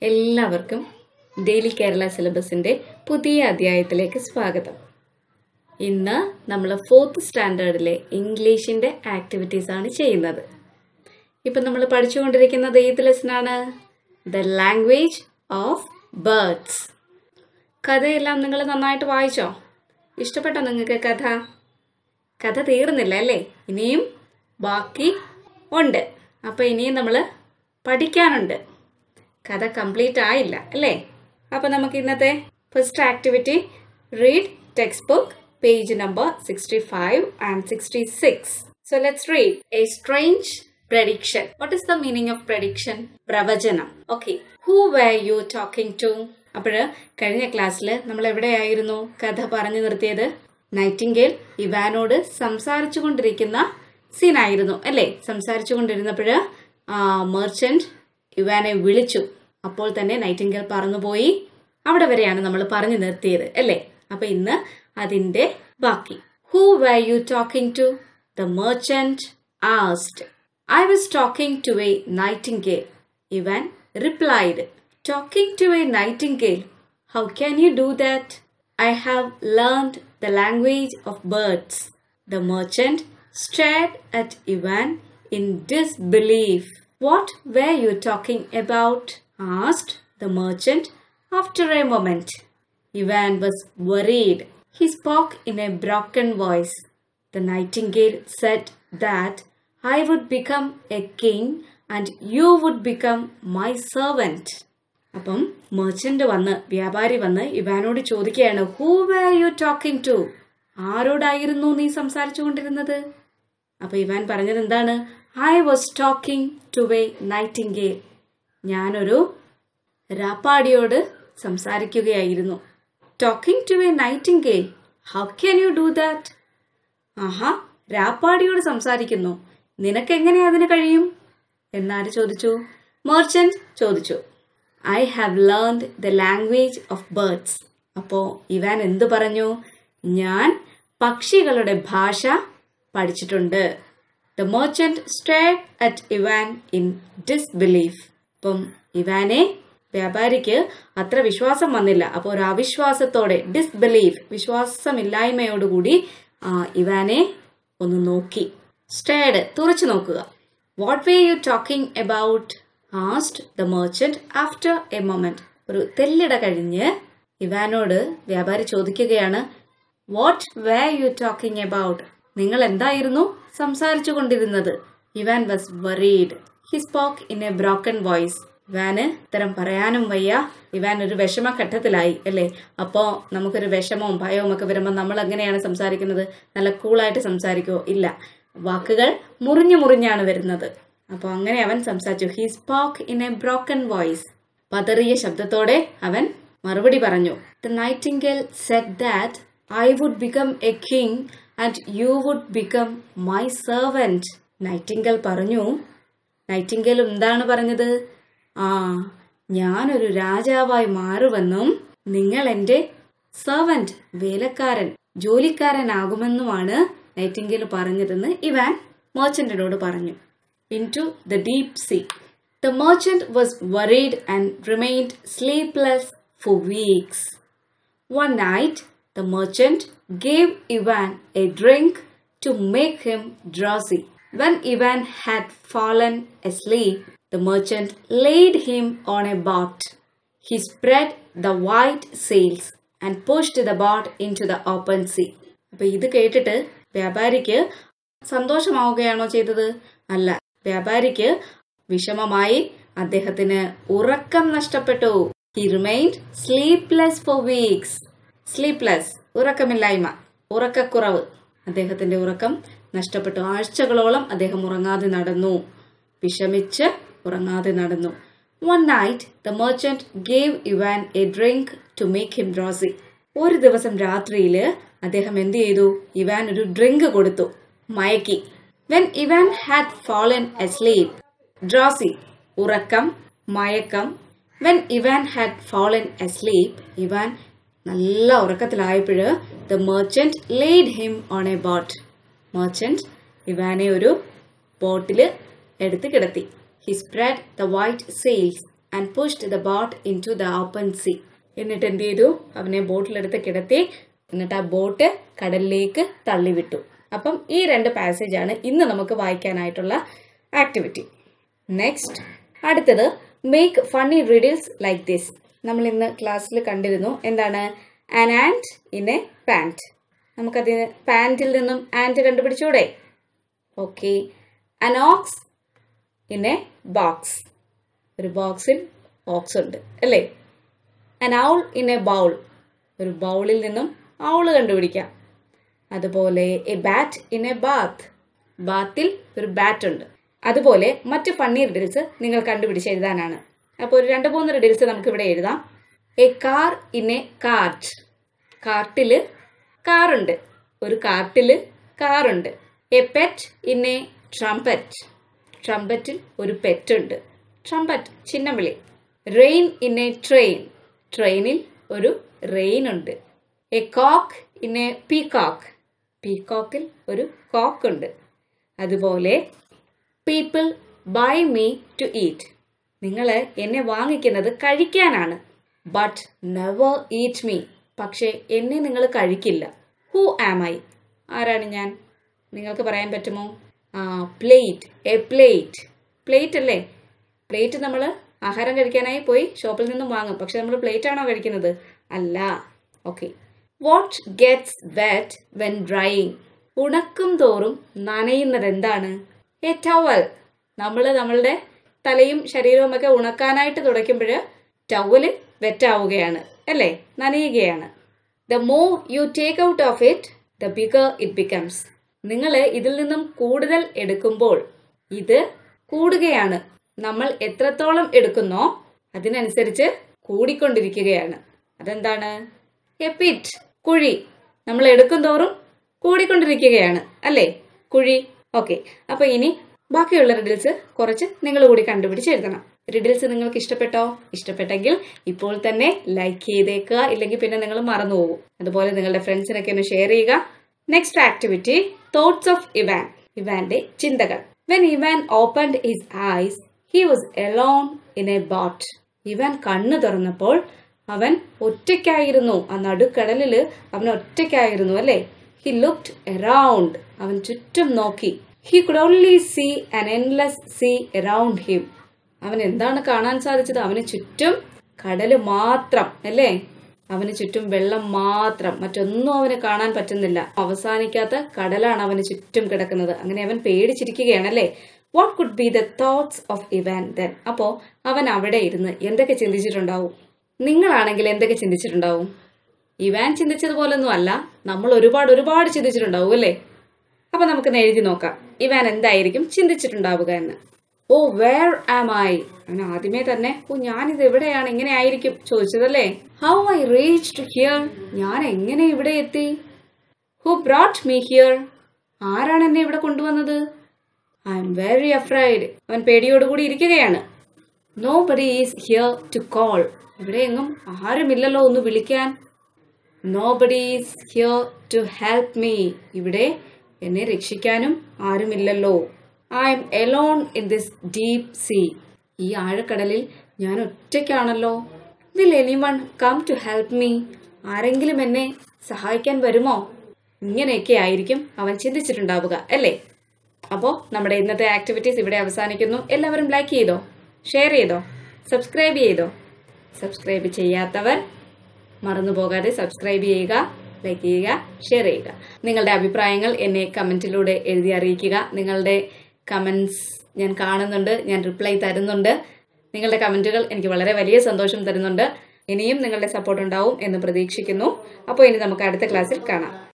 എല്ലാവർക്കും ഡെയിലി കേരള സിലബസിന്റെ പുതിയ അധ്യായത്തിലേക്ക് സ്വാഗതം ഇന്ന് നമ്മൾ ഫോർത്ത് സ്റ്റാൻഡേർഡിലെ ഇംഗ്ലീഷിന്റെ ആക്ടിവിറ്റീസ് ആണ് ചെയ്യുന്നത് ഇപ്പം നമ്മൾ പഠിച്ചുകൊണ്ടിരിക്കുന്നത് ഏത് ലെസനാണ് ദ ലാംഗ്വേജ് ഓഫ് ബേർഡ്സ് കഥയെല്ലാം നിങ്ങൾ നന്നായിട്ട് വായിച്ചോ ഇഷ്ടപ്പെട്ടോ നിങ്ങൾക്ക് കഥ കഥ തീർന്നില്ല അല്ലേ ഇനിയും ബാക്കി ഉണ്ട് അപ്പോൾ ഇനിയും നമ്മൾ പഠിക്കാനുണ്ട് കഥ കംപ്ലീറ്റ് ആയില്ല അല്ലേ അപ്പോൾ നമുക്ക് ഇന്നത്തെ first activity read text book page number sixty five and sixty six so let's read a strange prediction what is the meaning of prediction പ്രവചനം okay who were you talking to അപ്പോൾ കഴിഞ്ഞ ക്ലാസ്സിൽ നമ്മൾ എവിടെയായിരുന്നു കഥ പറഞ്ഞു നിർത്തിയത് നൈറ്റിംഗേൽ ഇവാനോട് സംസാരിച്ചു കൊണ്ടിരിക്കുന്ന സീനായിരുന്നു അല്ലേ സംസാരിച്ചു കൊണ്ടിരുന്നപ്പോൾ മെർച്ചന്റ് ഇവാനെ വിളിച്ചു അപ്പോൾ തന്നെ നൈറ്റിംഗേൽ പറന്നുപോയി അവിടെ വരെയാണ് നമ്മൾ പറഞ്ഞു നിർത്തിയത് അല്ലേ അപ്പൊ ഇന്ന് അതിന്റെ ബാക്കി who were you talking to the merchant asked I was talking to a nightingale Ivan replied talking to a nightingale how can you do that I have learned the language of birds. The merchant stared at Ivan in disbelief. What were you talking about? asked the merchant after a moment. Ivan was worried. He spoke in a broken voice. The nightingale said that I would become a king and you would become my servant. അപ്പം merchant വന്ന് വ്യാപാരി വന്ന് ഇവാനോട് ചോദിക്കുകയാണ് who were you talking to ആരോടായിരുന്നു നീ സംസാരിച്ചു കൊണ്ടിരുന്നത് അപ്പൊ ഇവാൻ പറഞ്ഞത് എന്താണ് I was talking to a nightingale ഞാനൊരു രാപ്പാടിയോട് സംസാരിക്കുകയായിരുന്നു talking to a nightingale how can you do that ആഹാ രാപ്പാടിയോട് സംസാരിക്കുന്നു നിനക്കെങ്ങനെ അതിന് കഴിയും എന്നാര് ചോദിച്ചു മെർച്ചന്റ് ചോദിച്ചു I have learned the language of birds അപ്പോൾ ഇവാൻ എന്തു പറഞ്ഞു ഞാൻ പക്ഷികളുടെ ഭാഷ പഠിച്ചിട്ടുണ്ട് the merchant stared at Ivan in disbelief അപ്പം ഇവാനെ വ്യാപാരിക്ക് അത്ര വിശ്വാസം വന്നില്ല അപ്പോൾ ഒരു അവിശ്വാസത്തോടെ ഡിസ്ബിലീഫ് വിശ്വാസമില്ലായ്മയോടുകൂടി ഇവാനെ ഒന്ന് നോക്കി സ്റ്റേഡ് തുറച്ചു നോക്കുക what were you talking about asked the merchant after a moment ഒരു തെല്ലിട കഴിഞ്ഞ് ഇവാനോട് വ്യാപാരി ചോദിക്കുകയാണ് what were you talking about നിങ്ങൾ എന്തായിരുന്നു സംസാരിച്ചു കൊണ്ടിരുന്നത് Ivan was worried he spoke in a broken voice ഇവാന് ഇത്തരം പറയാനും വയ്യ ഇവാൻ ഒരു വിഷമഘട്ടത്തിലായി അല്ലേ അപ്പോ നമുക്കൊരു വിഷമവും ഭയവും ഒക്കെ വരുമ്പോൾ നമ്മൾ എങ്ങനെയാണ് സംസാരിക്കുന്നത് നല്ല കൂളായിട്ട് സംസാരിക്കുമോ ഇല്ല വാക്കുകൾ മുറിഞ്ഞു മുറിഞ്ഞാണ് വരുന്നത് അപ്പോൾ അങ്ങനെ അവൻ സംസാരിച്ചു he spoke in a broken voice പതറിയ ശബ്ദത്തോടെ അവൻ മറുപടി പറഞ്ഞു the nightingale said that I would become a king and you would become my servant nightingale പറഞ്ഞു നൈറ്റിംഗൽ എന്താണ് പറഞ്ഞത് ആ ഞാനൊരു രാജാവായി മാറുമെന്നും നിങ്ങൾ എൻ്റെ സെർവൻറ്റ് വേലക്കാരൻ ജോലിക്കാരനാകുമെന്നുമാണ് നൈറ്റിംഗൽ പറഞ്ഞതെന്ന് ഇവാൻ മെർച്ചന്റിനോട് പറഞ്ഞു into the deep sea. The merchant was worried and remained sleepless for weeks. One night, the merchant gave Ivan a drink to make him drowsy. When Ivan had fallen asleep, the merchant laid him on a boat. He spread the white sails and pushed the boat into the open sea. അപ്പൊ ഇത് കേട്ടിട്ട് വ്യാപാരിക്ക് സന്തോഷമാവുകയാണോ ചെയ്തത് അല്ല വ്യാപാരിക്ക് വിഷമമായി അദ്ദേഹത്തിന് ഉറക്കം നഷ്ടപ്പെട്ടു he remained sleepless for weeks sleepless ഉറക്കമില്ലായ്മ ഉറക്കക്കുറവ് അദ്ദേഹത്തിന്റെ ഉറക്കം നഷ്ടപ്പെട്ടു ആഴ്ചകളോളം അദ്ദേഹം ഉറങ്ങാതെ നടന്നു വിഷമിച്ച് ഉറങ്ങാതെ നടന്നു one night the merchant gave Ivan a drink to make him drowsy ഒരു ദിവസം രാത്രിയിൽ അദ്ദേഹം എന്ത് ചെയ്തു ഇവാൻ ഒരു ഡ്രിങ്ക് കൊടുത്തു മയക്കി when Ivan had fallen asleep drowsy ഉറക്കം മയക്കം when Ivan had fallen asleep Ivan നല്ല ഉറക്കത്തിലായപ്പോൾ the merchant laid him on a boat merchant ഇവാനെ ഒരു ബോട്ടിൽ എടുത്ത് കിടത്തി he spread the white sails and pushed the boat into the open sea എന്നിട്ട് എന്ത് ചെയ്തു അവനെ ബോട്ടിലെടുത്ത് കിടത്തി എന്നിട്ട് ആ ബോട്ട് കടലിലേക്ക് തള്ളിവിട്ടു അപ്പം ഈ രണ്ട് പാസേജ് ആണ് ഇന്ന് നമുക്ക് വായിക്കാനായിട്ടുള്ള ആക്ടിവിറ്റി നെക്സ്റ്റ് അടുത്തത് make funny riddles like this നമ്മൾ ഇന്ന് ക്ലാസ്സിൽ കണ്ടിരുന്നു എന്താണ് an ant in a pant നമുക്കതിന് പാൻറ്റിൽ നിന്നും ആൻഡ് കണ്ടുപിടിച്ചൂടെ okay an ox in a box ഒരു ബോക്സിൽ ഓക്സ് ഉണ്ട് അല്ലേ അൻ ഔൾ ഇൻ എ ബൗൾ ഒരു ബൗളിൽ നിന്നും ഔള് കണ്ടുപിടിക്കാം അതുപോലെ a bat in a bath ബാത്തിൽ ഒരു ബാറ്റ് ഉണ്ട് അതുപോലെ മറ്റ് ഫണ്ണി റിഡിൽസ് നിങ്ങൾ കണ്ടുപിടിച്ച് എഴുതാനാണ് അപ്പോൾ ഒരു രണ്ട് മൂന്ന് റിഡിൽസ് നമുക്ക് ഇവിടെ എഴുതാം a car in a cart കാർട്ടിൽ കാറുണ്ട് ഒരു കാർട്ടിൽ കാറുണ്ട് a pet in a trumpet ട്രംപറ്റിൽ ഒരു പെറ്റ് ഉണ്ട് ട്രംപറ്റ് ചിഹ്നവിളി റെയിൻ ഇൻ എ ട്രെയിൻ ട്രെയിനിൽ ഒരു റെയിൻ ഉണ്ട് a cock in a peacock പീകോക്കിൽ ഒരു കോക്ക് ഉണ്ട് അതുപോലെ people buy me to eat നിങ്ങൾ എന്നെ വാങ്ങിക്കുന്നത് കഴിക്കാനാണ് ബട്ട് നെവർ ഈറ്റ് മീ പക്ഷേ എന്നെ നിങ്ങൾ കഴിക്കില്ല ഹൂ ആം ഐ ആരാണ് ഞാൻ നിങ്ങൾക്ക് പറയാൻ പറ്റുമോ ആ പ്ലേറ്റ് എ പ്ലേറ്റ് പ്ലേറ്റ് അല്ലേ പ്ലേറ്റ് നമ്മൾ ആഹാരം കഴിക്കാനായി പോയി ഷോപ്പിൽ നിന്നും വാങ്ങും പക്ഷെ നമ്മൾ പ്ലേറ്റ് ആണോ കഴിക്കുന്നത് അല്ല okay what gets wet when drying ഉണക്കും തോറും നനയുന്നത് എന്താണ് എ ടവൽ നമ്മൾ നമ്മളുടെ തലയും ശരീരവും ഒക്കെ ഉണക്കാനായിട്ട് തുടയ്ക്കുമ്പോൾ ടവല് വെറ്റാവുകയാണ് അല്ലേ നനയുകയാണ് the more you take out of it the bigger it becomes നിങ്ങൾ ഇതിൽ നിന്നും കൂടുതൽ എടുക്കുമ്പോൾ ഇത് കൂടുകയാണ് നമ്മൾ എത്രത്തോളം എടുക്കുന്നോ അതിനനുസരിച്ച് കൂടിക്കൊണ്ടിരിക്കുകയാണ് അതെന്താണ് എപ്പിറ്റ് കുഴി നമ്മൾ എടുക്കും തോറും കൂടിക്കൊണ്ടിരിക്കുകയാണ് അല്ലേ കുഴി ഓക്കെ അപ്പൊ ഇനി ബാക്കിയുള്ള റിഡിൽസ് കുറച്ച് നിങ്ങൾ കൂടി കണ്ടുപിടിച്ച് എഴുതണം റിഡിൽസ് നിങ്ങൾക്ക് ഇഷ്ടപ്പെട്ടോ ഇഷ്ടപ്പെട്ടെങ്കിൽ ഇപ്പോൾ തന്നെ ലൈക്ക് ചെയ്തേക്കുക ഇല്ലെങ്കിൽ പിന്നെ നിങ്ങൾ മറന്നു പോകും അതുപോലെ നിങ്ങളുടെ ഫ്രണ്ട്സിനൊക്കെ ഒന്ന് ഷെയർ ചെയ്യുക next activity thoughts of Ivan ഇവാന്റെ ചിന്തകൾ when Ivan opened his eyes he was alone in a boat Ivan കണ്ണു തുറന്നപ്പോൾ അവൻ ഒറ്റയ്ക്കായിരുന്നു ആ നടുക്കടലിൽ അവൻ ഒറ്റയ്ക്കായിരുന്നു അല്ലേ ഹി ലുക്ഡ് എറൗണ്ട് അവൻ ചുറ്റും നോക്കി he could only see an endless sea around him അവൻ എന്താണ് കാണാൻ സാധിച്ചത് അവന് ചുറ്റും കടല് മാത്രം അല്ലേ അവന് ചുറ്റും വെള്ളം മാത്രം മറ്റൊന്നും അവന് കാണാൻ പറ്റുന്നില്ല അവസാനിക്കാത്ത കടലാണ് അവന് ചുറ്റും കിടക്കുന്നത് അങ്ങനെ അവൻ പേടിച്ചിരിക്കുകയാണ് അല്ലേ what could be the thoughts of Ivan then അപ്പോ അവൻ അവിടെ ഇരുന്ന് എന്തൊക്കെ ചിന്തിച്ചിട്ടുണ്ടാവും നിങ്ങളാണെങ്കിൽ എന്തൊക്കെ ചിന്തിച്ചിട്ടുണ്ടാവും ഇവാൻ ചിന്തിച്ചതുപോലൊന്നും അല്ല നമ്മൾ ഒരുപാട് ഒരുപാട് ചിന്തിച്ചിട്ടുണ്ടാവും അല്ലേ അപ്പൊ നമുക്ക് എഴുതി നോക്കാം ഇവാൻ എന്തായിരിക്കും ചിന്തിച്ചിട്ടുണ്ടാവുക എന്ന് ഓ വേർ ആം ഐ അവൻ ആദ്യമേ തന്നെ ഓ ഞാനിത് എവിടെയാണ് ഇങ്ങനെ ആയിരിക്കും ചോദിച്ചതല്ലേ ഹൗ ഐ റീച്ച്ഡ് ഹിയർ ഞാൻ എങ്ങനെ ഇവിടെ എത്തി ഹു ബ്രോട്ട് മീ ഹിയർ ആരാണ് എന്നെ ഇവിടെ കൊണ്ടുവന്നത് ഐ എം വെരി അഫ്രൈഡ് അവൻ പേടിയോടുകൂടി ഇരിക്കുകയാണ് nobody is here to call ഇവിടെ എങ്ങും ആരുമില്ലല്ലോ ഒന്ന് വിളിക്കാൻ nobody is here to help me ഇവിടെ എന്നെ രക്ഷിക്കാനും ആരുമില്ലല്ലോ I'm alone in this deep sea ഈ ആഴക്കടലിൽ ഞാൻ ഒറ്റയ്ക്കാണല്ലോ will anyone come to help me ആരെങ്കിലും എന്നെ സഹായിക്കാൻ വരുമോ ഇങ്ങനെയൊക്കെ ആയിരിക്കും അവൻ ചിന്തിച്ചിട്ടുണ്ടാവുക അല്ലേ അപ്പോൾ നമ്മുടെ ഇന്നത്തെ ആക്ടിവിറ്റീസ് ഇവിടെ അവസാനിക്കുന്നു എല്ലാവരും ലൈക്ക് ചെയ്തോ ഷെയർ ചെയ്തോ സബ്സ്ക്രൈബ് ചെയ്തോ സബ്സ്ക്രൈബ് ചെയ്യാത്തവർ മറന്നു പോകാതെ സബ്സ്ക്രൈബ് ചെയ്യുക ലൈക്ക് ചെയ്യുക ഷെയർ ചെയ്യുക നിങ്ങളുടെ അഭിപ്രായങ്ങൾ എന്നെ കമന്റിലൂടെ എഴുതി അറിയിക്കുക നിങ്ങളുടെ കമന്റ്സ് ഞാൻ കാണുന്നുണ്ട് ഞാൻ റിപ്ലൈ തരുന്നുണ്ട് നിങ്ങളുടെ കമന്റുകൾ എനിക്ക് വളരെ വലിയ സന്തോഷം തരുന്നുണ്ട് ഇനിയും നിങ്ങളുടെ സപ്പോർട്ട് ഉണ്ടാവും എന്ന് പ്രതീക്ഷിക്കുന്നു അപ്പോൾ ഇനി നമുക്ക് അടുത്ത ക്ലാസ്സിൽ കാണാം